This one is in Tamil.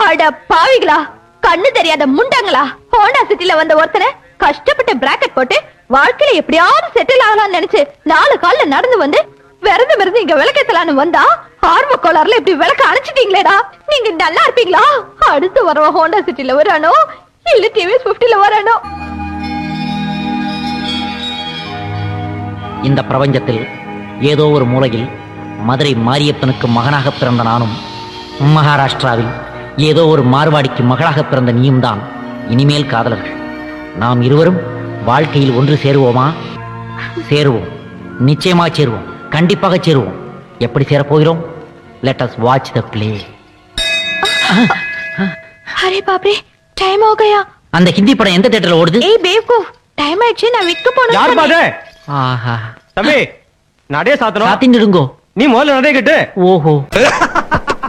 அட பாவிகளா கண்ணு தெரியாத முண்டங்களா ஹோண்டா சிட்டில வந்த ஒருத்தனை கஷ்டப்பட்டு பிராக்கெட் போட்டு வாழ்க்கையில எப்படியாவது செட்டில் ஆகலாம்னு நினைச்சு நாலு கால்ல நடந்து வந்து விரதம் இருந்து இங்க விளக்கேத்தலான்னு வந்தா ஆர்வ கோளாறுல இப்படி விளக்க அணைச்சிட்டீங்களேடா நீங்க நல்லா இருப்பீங்களா அடுத்து வரவன் ஹோண்டா சிட்டில வரானோ இல்ல டிவிஎஸ் பிப்டில வரானோ இந்த பிரபஞ்சத்தில் ஏதோ ஒரு மூலையில் மதுரை மாரியப்பனுக்கு மகனாக பிறந்த நானும் மகாராஷ்டிராவில் ஏதோ ஒரு மார்வாடிக்கு மகளாக பிறந்த நீயும் தான் இனிமேல் காதலர்கள் நாம் இருவரும் வாழ்க்கையில் ஒன்று சேருவோமா சேருவோம் நிச்சயமா சேருவோம் கண்டிப்பாக சேருவோம் எப்படி சேரப்போகிறோம் let us watch the play அரே பாப்ரே டைம் हो गया அந்த ஹிந்தி படம் எந்த தேட்டர்ல ஓடுது ஏய் பேவ்கூஃப் டைம் ஆயிடுச்சு நான் விக்க யார் போனோம் பாது ஆஹா தம்பி நடைய சாத்தணும் காத்திருங்கோ நீ முதல்ல நடைய கட்டு ஓஹோ